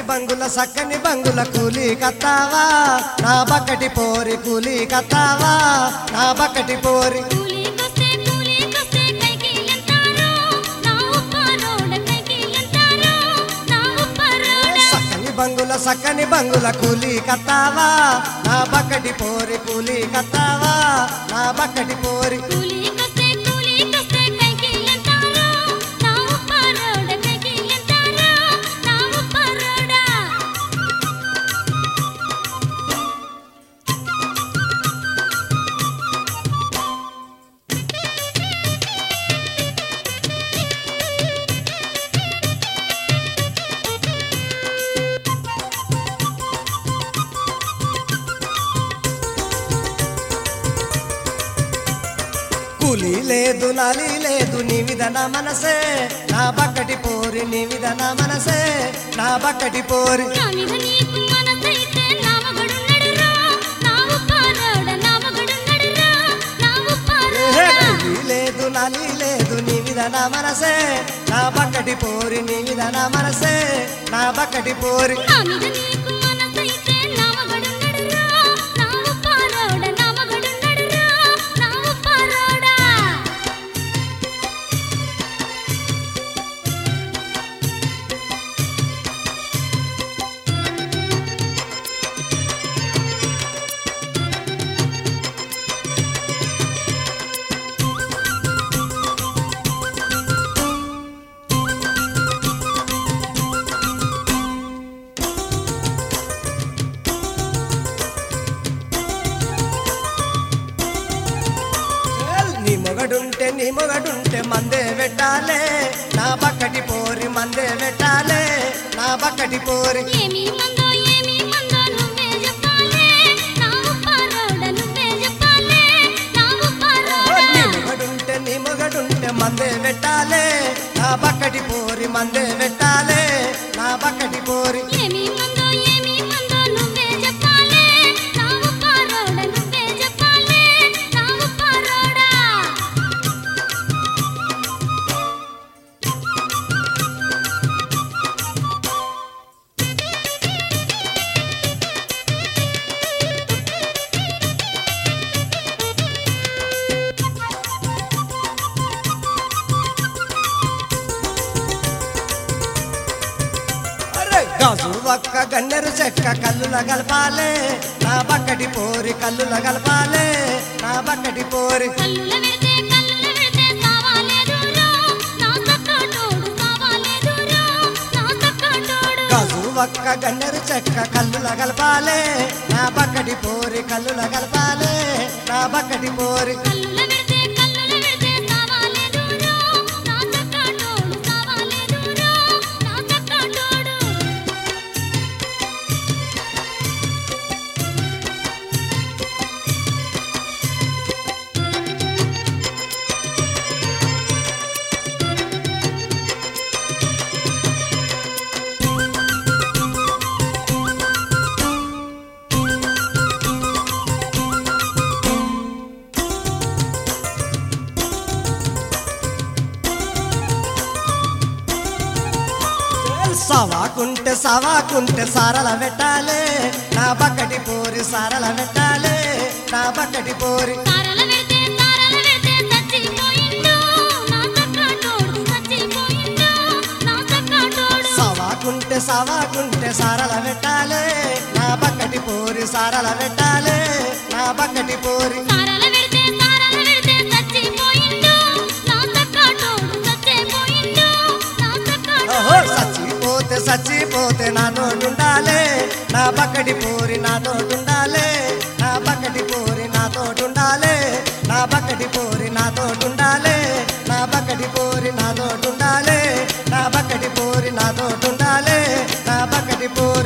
బంగుల సక్కని బంగుల కూలి కత్తావా నా బక్కటి పోరి కూలి కత్తావా నా బక్కటి పోరి కూలికొస్తే కూలికొస్తే కైకి ఎంతారో నా ఉప్పారోడ కైకి ఎంతారో నా ఉప్పారోడ సక్కని బంగుల సక్కని బంగుల కూలి కత్తావా నా బక్కటి పోరి కూలి కత్తావా నా బక్కటి పోరి కూలికొస్తే కూలికొస్తే కైకి ఎంతారో నా ఉప్పారోడ కైకి ఎంతారో నా ఉప్పారోడ కూలి లేదు నాలి లేదు నీ విధన మనసే నా బక్కటి పోరి నీ విధన మనసే నా బక్కటి పోరి నా మీద నీకు మనసైతే నా మగడున్నడురా నా ఉప్పారోడ నా మగడున్నడురా నా ఏహే, ఉప్పారోడ కూలి లేదు నాలి లేదు నీ విధన మనసే నా బక్కటి పోరి నీ విధన మనసే నా బక్కటి పోరి నా మీద నీకు మనసైతే నా మగడున్నడురా నా ఉప్పారోడ నా మగడున్నడురా నా ఉప్పారోడ నీ మొగడుంటే నీ మొగడుంటే మందే పెట్టాలే నా బక్కటి పోరి మందే పెట్టాలే నా బక్కటి పోరి ఏమి మందో ఏమి మందో నువ్వే చెప్పాలే నా ఉప్పారోడ నువ్వే చెప్పాలే నా నీ ఉప్పారోడ మొగడుంటే నీ మొగడుంటే మందే పెట్టాలే నా బక్కటి పోరి మందే పెట్టాలే నా బక్కటి పోరి ఏమి మందో ఏమి మందో నువ్వే చెప్పాలే నా ఉప్పారోడ నువ్వే చెప్పాలే నా ఉప్పారోడ అరే గాజు ఒక్క గన్నెరు చెక్క కల్లుల గలపాలే నా బక్కటి పోరి కల్లుల గలపాలే నా బక్కటి పోరి కల్లుల వెడితే కల్లుల వెడితే సావాలేదురో నా సక్కటోడు సావాలేదురో నా సక్కటోడు గాజు ఒక్క గన్నెరు చెక్క కల్లుల గలపాలే నా బక్కటి పోరి కల్లుల గలపాలే నా బక్కటి పోరి కల్లుల వెడితే కల్లుల వెడితే సావాలేదురో నా సక్కటోడు సావాలేదురో నా సక్కటోడు సవాకుంటే సవాకుంటే సారల పెట్టాలే నా బక్కటి పోరి సారల పెట్టాలే నా బక్కటి పోరి సారల వెడితే సారల వెడితే సచ్చిపోయిండు నా సక్కటోడు సచ్చిపోయిండు నా సక్కటోడు సవాకుంటే సవాకుంటే సారల పెట్టాలే నా బక్కటి పోరి సారల పెట్టాలే నా బక్కటి పోరి సారల వెడితే సారల వెడితే సచ్చిపోయిండు నా సక్కటోడు సచ్చిపోయిండు నా ఓహో సక్కటోడు చచ్చిపోతే చచ్చిపోతే నా తోటుండాలే నా బక్కటి పోరి నా తోటుండాలే నా బక్కటి పోరి నా తోటుండాలే నా బక్కటి పోరి నా తోటుండాలే నా బక్కటి పోరి నా తోటుండాలే నా బక్కటి పోరి నా తోటుండాలే నా బక్కటి పోరి